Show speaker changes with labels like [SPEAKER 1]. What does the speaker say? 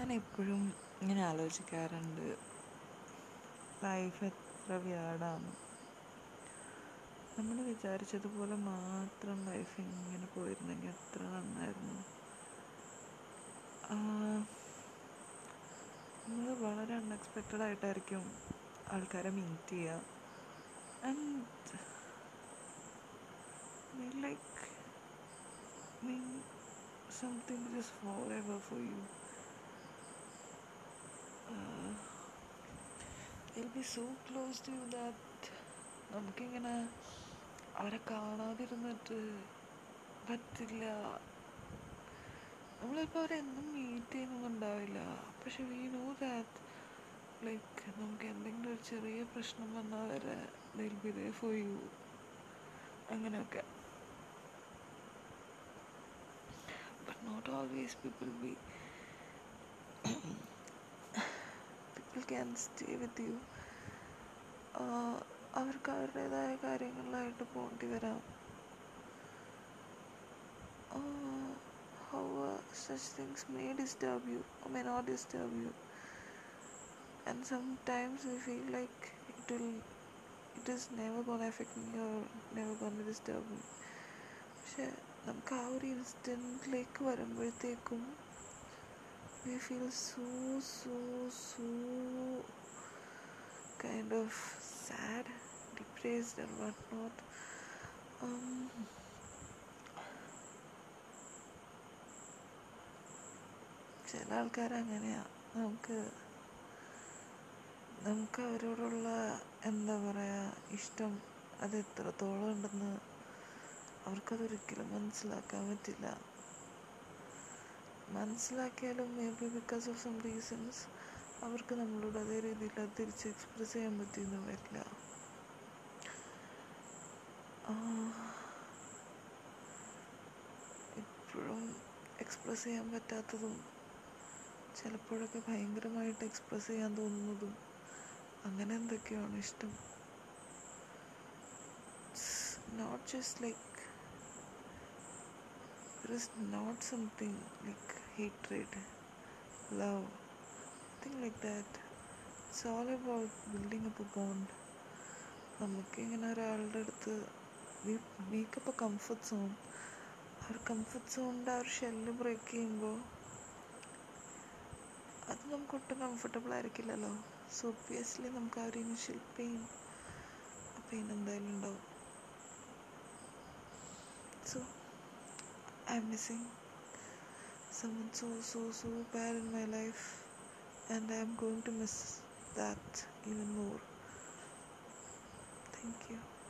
[SPEAKER 1] ഞാൻ എപ്പോഴും ഇങ്ങനെ ആലോചിക്കാറുണ്ട് ലൈഫ് എത്ര വ്യാടാണ് നമ്മൾ വിചാരിച്ചതുപോലെ മാത്രം ലൈഫ് ഇങ്ങനെ പോയിരുന്നെങ്കിൽ എത്ര നന്നായിരുന്നു നമ്മൾ വളരെ അൺഎക്സ്പെക്റ്റഡ് ആയിട്ടായിരിക്കും ആൾക്കാരെ മീറ്റ് ചെയ്യുക and like mean something just forever for you. Uh, they'll be so close to you that നമുക്കിങ്ങനെ അവരെ കാണാതിരുന്നിട്ട് പറ്റില്ല നമ്മളിപ്പോൾ അവരെന്നും മീറ്റ് ചെയ്യുന്നുണ്ടാവില്ല പക്ഷെ വി നോ ദാറ്റ് ലൈക്ക് നമുക്ക് എന്തെങ്കിലും ഒരു ചെറിയ പ്രശ്നം വന്നാൽ വരെ still be there for you അങ്ങനെയൊക്കെ but not always people be people can stay with you uh, അവർക്ക് അവരുടേതായ കാര്യങ്ങളിലായിട്ട് പോകേണ്ടി വരാം how uh, such things may disturb you or may not disturb you and sometimes we feel like it will it is never gonna affect me or never gonna disturb me പക്ഷെ നമുക്ക് ആ ഒരു ഇൻസ്റ്റൻറ്റിലേക്ക് വരുമ്പോഴത്തേക്കും we feel so so so kind of sad depressed and what not ചില ആൾക്കാർ അങ്ങനെയാണ് നമുക്ക് നമുക്ക് അവരോടുള്ള എന്താ പറയുക ഇഷ്ടം അത് എത്രത്തോളം ഉണ്ടെന്ന് അവർക്കതൊരിക്കലും മനസ്സിലാക്കാൻ പറ്റില്ല മനസ്സിലാക്കിയാലും maybe because of some reasons അവർക്ക് നമ്മളോട് അതേ രീതിയിൽ അത് തിരിച്ച് എക്സ്പ്രസ് ചെയ്യാൻ പറ്റിയെന്ന് വരില്ല എപ്പോഴും എക്സ്പ്രസ് ചെയ്യാൻ പറ്റാത്തതും ചിലപ്പോഴൊക്കെ ഭയങ്കരമായിട്ട് എക്സ്പ്രസ് ചെയ്യാൻ തോന്നുന്നതും അങ്ങനെ എന്തൊക്കെയാണ് ഇഷ്ടം not just like there is not something like hatred, love, thing like that. It's all about building up a bond. നമുക്ക് ഇങ്ങനെ ഒരാളുടെ അടുത്ത് മേക്കപ്പ് എ കംഫർട്ട് സോൺ ആ ഒരു കംഫർട്ട് സോണിൻ്റെ ആ ഒരു ഷെല്ല് ബ്രേക്ക് ചെയ്യുമ്പോൾ അത് നമുക്ക് ഒട്ടും കംഫർട്ടബിൾ ആയിരിക്കില്ലല്ലോ സോ ഒബ്വിയസ്ലി നമുക്ക് ആ ഒരു ഇനിഷ്യൽ പെയിൻ ആ പെയിൻ എന്തായാലും ഉണ്ടാവും so I'm missing someone so, so, so bad in my life, and I'm going to miss that even more. Thank you.